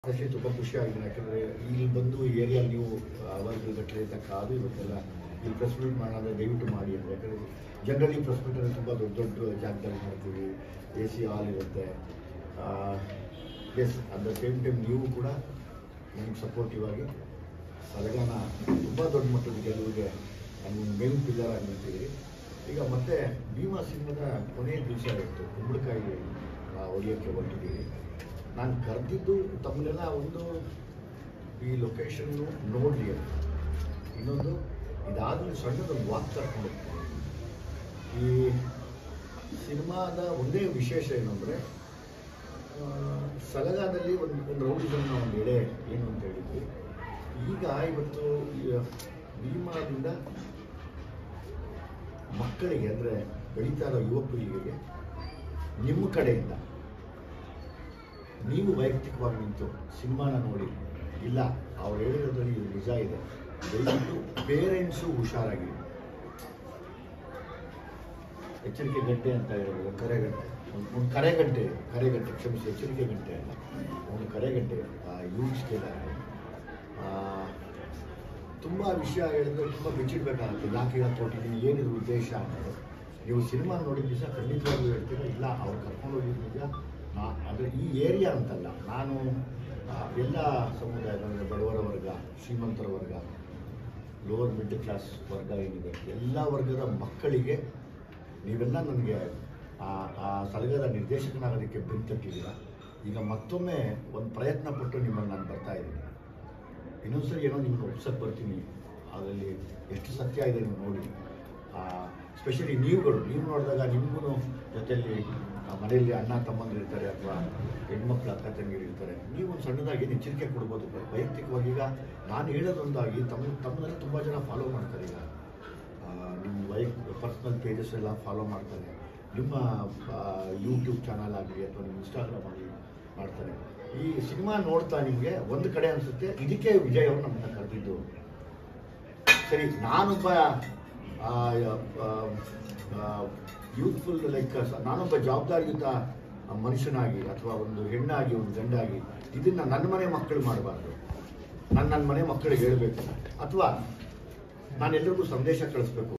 ಅದಕ್ಕೆ ತುಂಬ ಖುಷಿ ಆಗಿದೆ ಯಾಕಂದರೆ ಇಲ್ಲಿ ಬಂದು ಏರಿಯಾ ನೀವು ಅವರ್ಗಳು ಗಟ್ಟಲೆ ಅಂತ ಕಾದು ಇವತ್ತೆಲ್ಲ ಇಲ್ಲಿ ಪ್ರೆಸ್ ಮೀಟ್ ಮಾಡೋದ್ರೆ ದಯವಿಟ್ಟು ಮಾಡಿ ಅಂದರೆ ಯಾಕಂದರೆ ಜನರಲಿ ಪ್ರೆಸ್ ಮೀಟಲ್ಲಿ ತುಂಬ ದೊಡ್ಡ ದೊಡ್ಡ ಜಾಗದಲ್ಲಿ ಮಾಡ್ತೀವಿ ಎ ಸಿ ಹಾಲ್ ಇರುತ್ತೆ as at the same time ನೀವು ಕೂಡ ನಮ್ಗೆ ಸಪೋರ್ಟಿವ್ ಆಗಿ ಸಲಗಾನ ತುಂಬ ದೊಡ್ಡ ಮಟ್ಟದ ಗೆಲುವಿಗೆ ನಮ್ಮ ಮೇನ್ ಪಿಲ್ಲರ್ ಆಗಿ ನಿಂತಿದ್ದೀರಿ ಈಗ ಮತ್ತೆ ಭೀಮಾ ಸಿನಿಮಾದ ಕೊನೆಯ ದಿವಸ ಇತ್ತು ಕುಂಬಳಕಾಯಿ ಹೊಡೆಯೋಕ್ಕೆ ಹೊರಟಿದ್ದೀವಿ ನಾನು ಕರೆದಿದ್ದು ತಮ್ಮನ್ನೆಲ್ಲ ಒಂದು ಈ ಲೊಕೇಶನ್ನು ನೋಡಲಿ ಅಂತ ಇನ್ನೊಂದು ಇದಾದ್ಮೇಲೆ ಸಣ್ಣದೊಂದು ವಾಕ್ ಕರ್ಕೊಂಡು ಹೋಗ್ತೀನಿ. ಈ ಸಿನಿಮಾದ ಒಂದೇ ವಿಶೇಷ ಏನು ಅಂದರೆ ಸಲಗಾದಲ್ಲಿ ಒಂದು ಒಂದು ರೌಡಿಸಮ್ನ ಒಂದು ಎಳೆ ಏನು ಅಂತ ಹೇಳಿದ್ವಿ ಈಗ ಇವತ್ತು ಈ ಭೀಮಾದಿಂದ ಮಕ್ಕಳಿಗೆ ಅಂದರೆ ಬೆಳೀತಾ ಇರೋ ಯುವ ಪೀಳಿಗೆಗೆ ನಿಮ್ಮ ಕಡೆಯಿಂದ ನೀವು ವೈಯಕ್ತಿಕವಾಗಿ ನಿಂತು ಸಿನಿಮಾನ ನೋಡಿ ಇಲ್ಲ ಅವ್ರು ಹೇಳಿರೋದ್ರಲ್ಲಿ ಇದು ನಿಜ ಇದೆ ದಯವಿಟ್ಟು ಪೇರೆಂಟ್ಸು ಹುಷಾರಾಗಿ ಎಚ್ಚರಿಕೆ ಗಂಟೆ ಅಂತ ಹೇಳೋದು ಕರೆ ಗಂಟೆ ಒಂದು ಒಂದು ಕರೆ ಗಂಟೆ ಕರೆ ಗಂಟೆ ಕ್ಷಮಿಸಿ ಎಚ್ಚರಿಕೆ ಗಂಟೆ ಅಲ್ಲ ಒಂದು ಕರೆ ಗಂಟೆ ಯೂಸ್ಗೆಲ್ಲ ತುಂಬ ವಿಷಯ ಹೇಳಿದ್ರೆ ತುಂಬ ಬಿಚ್ಚಿಡ್ಬೇಕಾಗುತ್ತೆ ಯಾಕೆ ಹೇಳಕ್ಕೆ ಹೊರಟಿದ್ದೀನಿ ಏನಿದು ಉದ್ದೇಶ ಅನ್ನೋದು ನೀವು ಸಿನಿಮಾ ನೋಡಿದ ದಿವಸ ಖಂಡಿತವಾಗ್ಲೂ ಹೇಳ್ತೀರಾ ಇಲ್ಲ ಅವ್ರು ಕರ್ಕೊಂಡು ಹೋಗಿದ್ದು ನಿಜ ನಾ ಅಂದರೆ ಈ ಏರಿಯಾ ಅಂತಲ್ಲ ನಾನು ಆ, ಎಲ್ಲ ಸಮುದಾಯದ ಅಂದರೆ ಬಡವರ ವರ್ಗ ಶ್ರೀಮಂತರ ವರ್ಗ ಲೋವರ್ ಮಿಡ್ಲ್ ಕ್ಲಾಸ್ ವರ್ಗ ಏನಿದೆ ಎಲ್ಲ ವರ್ಗದ ಮಕ್ಕಳಿಗೆ ನೀವೆಲ್ಲ ನನಗೆ ಆ- ಆ ಸಲಗದ ನಿರ್ದೇಶಕನಾಗೋದಕ್ಕೆ ಬೆನ್ನು ತಟ್ಟಿದ್ದೀರ ಈಗ ಮತ್ತೊಮ್ಮೆ ಒಂದು ಪ್ರಯತ್ನ ಪಟ್ಟು ನಿಮ್ಮನ್ನು ನಾನು ಬರ್ತಾ ಇದ್ದೀನಿ ಇನ್ನೊಂದ್ಸರಿ ಏನೋ ನಿಮ್ಮನ್ನು ಒಪ್ಸಕ್ಕೆ ಬರ್ತೀನಿ ಅದರಲ್ಲಿ ಎಷ್ಟು ಸತ್ಯ ಇದೆ ನೀವು ನೋಡಿ ಸ್ಪೆಷಲಿ ನೀವುಗಳು ನೀವು ನೋಡಿದಾಗ ನಿಮಗೂ ಜೊತೆಯಲ್ಲಿ ಆ, ಮನೆಯಲ್ಲಿ ಅಣ್ಣ ತಮ್ಮಂದಿರು ಇರ್ತಾರೆ ಅಥವಾ ಹೆಣ್ಮಕ್ಳು ಅಕ್ಕ ತಂಗಿರು ಇರ್ತಾರೆ ನೀವು ಒಂದು ಸಣ್ಣದಾಗಿ ಏನು ಎಚ್ಚರಿಕೆ ಕೊಡ್ಬೋದು ವೈ- ವೈಯಕ್ತಿಕವಾಗಿ ಈಗ ನಾನು ಹೇಳೋದೊಂದಾಗಿ ತಮ್ಮ ತಮ್ಮನ್ನೆಲ್ಲ ತುಂಬ ಜನ ಫಾಲೋ ಮಾಡ್ತಾರೆ ಈಗ ಆ, ನಿಮ್ಮ ವೈಕ್ ಪರ್ಸ್ನಲ್ ಪೇಜಸ್ ಎಲ್ಲ ಫಾಲೋ ಮಾಡ್ತಾರೆ ನಿಮ್ಮ ಯೂಟ್ಯೂಬ್ ಚಾನಲ್ ಆಗಲಿ ಅಥವಾ ನಿಮ್ಮ ಇನ್ಸ್ಟಾಗ್ರಾಮ್ ಆಗಲಿ ಮಾಡ್ತಾರೆ ಈ ಸಿನಿಮಾ ನೋಡ್ತಾ ನಿಮಗೆ ಒಂದು ಕಡೆ ಅನಿಸುತ್ತೆ ಇದಕ್ಕೆ ವಿಜಯ್ ಅವರು ನಮ್ಮನ್ನ ಕರೆದಿದ್ದು ಸರಿ ನಾನೊಬ್ಬ ಯೂತ್ಫುಲ್ ಲೈಕ್ ನಾನೊಬ್ಬ ಜವಾಬ್ದಾರಿಯುತ ಮನುಷ್ಯನಾಗಿ ಅಥವಾ ಒಂದು ಹೆಣ್ಣಾಗಿ ಒಂದು ಗಂಡಾಗಿ ಇದನ್ನ ನನ್ನ ಮನೆ ಮಕ್ಕಳು ಮಾಡಬಾರ್ದು ನಾನು ನನ್ನ ಮನೆ ಮಕ್ಕಳಿಗೆ ಹೇಳಬೇಕು ಅಥವಾ ನಾನೆಲ್ಲರಿಗೂ ಸಂದೇಶ ಕಳಿಸ್ಬೇಕು